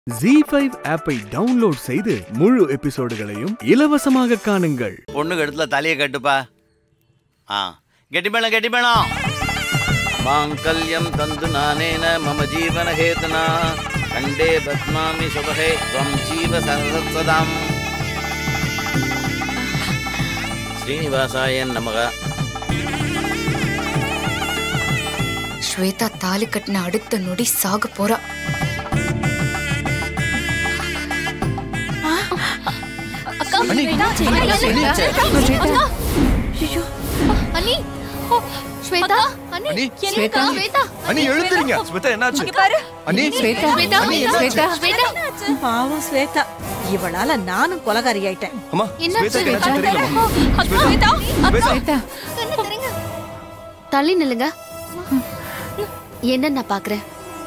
G five ஆப்பை download செய்து முழு எபிசோடுகளையும் இலவசமாக காணுங்கள் பொண்ணு கழுத்துல தலையை கட்டுப்பா ஆ கெட்டி மேளம் கெட்டி மேளம் மாங்கல்யம் தந்து நானேன மம ஜீவன ஹேதுனா கண்டே பத்மாமி சுபகே துவம் ஜீவ சதம் ஸ்ரீனிவாசாய நமக ஸ்வேதா தாலி கட்டின அடுத்த நொடி சாக போறா அண்ணி, என்னாச்சு, என்னாச்சு? அண்ணி ஓ, ஸ்வேதா அண்ணி அண்ணி, ஸ்வேதா ஸ்வேதா அண்ணி எழுந்துறீங்க ஸ்மிதா என்னாச்சு அண்ணி ஸ்வேதா ஸ்வேதா அண்ணி, ஸ்வேதா ஸ்வேதா பாவம் ஸ்வேதா இவளால நானும் கொலகாரி ஆயிட்டேன் அம்மா என்னாச்சு? ஸ்வேதாக்கு என்னாச்சு தெரியலம்மா ஸ்வேதா ஸ்வேதா கண்ணு திறங்க. தள்ளி நில்லுங்க என்ன நான் பாக்குறேன்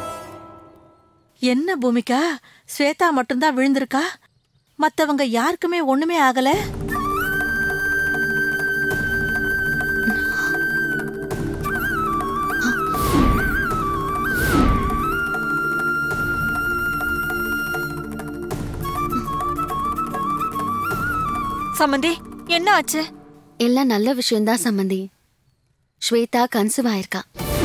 என்ன பூமிகா ஸ்வேதா மட்டும்தான் விழுந்திருக்கா மத்தவங்க யாருக்குமே ஒண்ணுமே ஆகல சம்மந்தி என்ன ஆச்சு எல்லாம் நல்ல விஷயம்தான் சம்மந்தி ஸ்வேதா கன்சீவ் ஆயிருக்கா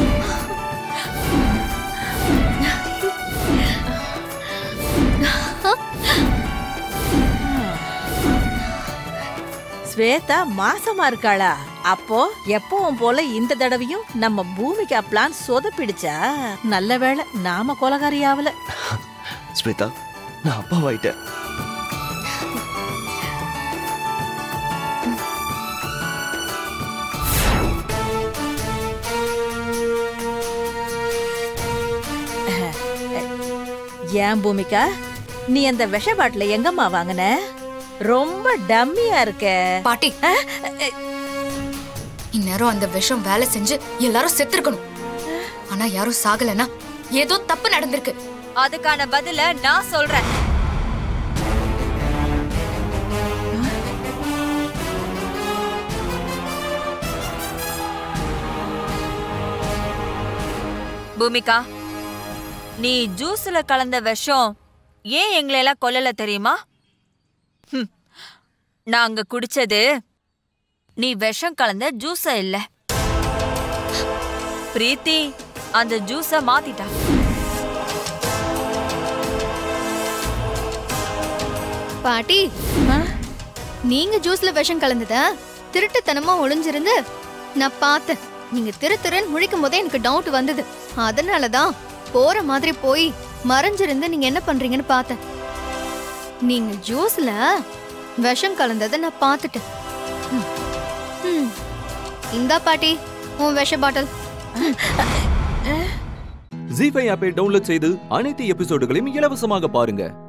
ஸ்வேதா மாசமா இருக்காளா அப்போ எப்பவும் போல இந்த தடவையும் நம்ம பூமிகா பிளான் சொதப்பிடுச்சா நல்ல வேளை நாம கொலகாரி ஆவல ஸ்வேதா நான் அப்பாவாயிட்டேன் ஏன் பூமிகா நீ அந்த விஷ பாட்டில எங்கம்மா வாங்கின ரொம்ப டம்மியா இருக்க பாட்டி இந்நேரம் அந்த விஷம் வேலை செஞ்சு எல்லாரும் செத்துருக்கணும் ஆனா யாரும் சாகலனா ஏதோ தப்பு நடந்திருக்கு அதுக்கான பதில நான் சொல்றேன் பூமிகா நீ ஜூஸ்ல கலந்த விஷம் ஏன் எங்களை எல்லாம் கொல்லல தெரியுமா ஹம், நாங்க குடிச்சது நீ விஷம் கலந்த ஜூஸ இல்ல பிரீத்தி அந்த ஜூஸ மாத்திட்டா பாட்டி நீங்க ஜூஸ்ல விஷம் கலந்தத திருட்டுத்தனமா ஒளிஞ்சிருந்து நான் பார்த்தேன் நீங்க திரு திருன்னு முழிக்கும் போதே எனக்கு டவுட் வந்தது அதனாலதான் போற மாதிரி போய் மறைஞ்சிருந்து நீங்க என்ன பண்றீங்கன்னு பார்த்தேன் நீங்க ஜூஸ்ல விஷம் கலந்ததை நான் பார்த்துட்டேன் ம். ம். இந்தா பாட்டி உன் விஷ பாட்டில் ஜி ஃபைவ் ஆப்பை டவுன்லோட் செய்து அனைத்து எபிசோடுகளையும் இலவசமாக பாருங்க